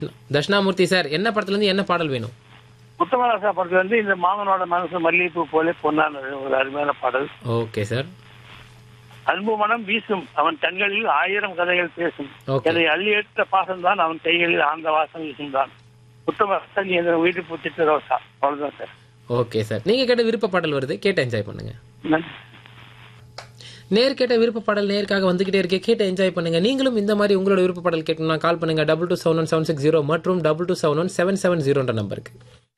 Dakshinamurthy sir என்ன படத்துல இருந்து என்ன பாடல் வேணும் உத்தமராசா படத்துல வந்து இந்த மாமனோட மனசு மல்லிகைப்பூ போல பொன்னானது ஒரு அருமையான பாடல் ஓகே சார் அன்பு மனம் வீசும் அவன் கண்களில் ஆயிரம் கதைகள் பேசும் Okay. என்னை அள்ளி எடுத்த பாசம் தான் அவன் கைகளில் ஆழ்ந்த வாசம் வீசும் தான் உத்தமராசா நீ எங்க வீட்டு பூச்சிட்டு ரோசா அவ்வளவுதான் சார் ஓகே சார் நீங்க கேட்ட விருப்ப பாடல் வருது கேட்டு என்ஜாய் பண்ணுங்க நன்றி நேர் கேட்ட விருப்ப பாடல் நேருக்காக வந்துகிட்டே இருக்கே கேட்டு என்ஜாய் பண்ணுங்க நீங்களும் இந்த மாதிரி உங்களோட விருப்ப பாடல் கேட்கணும்னா கால் பண்ணுங்க double two seven one seven six zero மற்றும் double two seven one seven seven ஜீரோன்ற நம்பருக்கு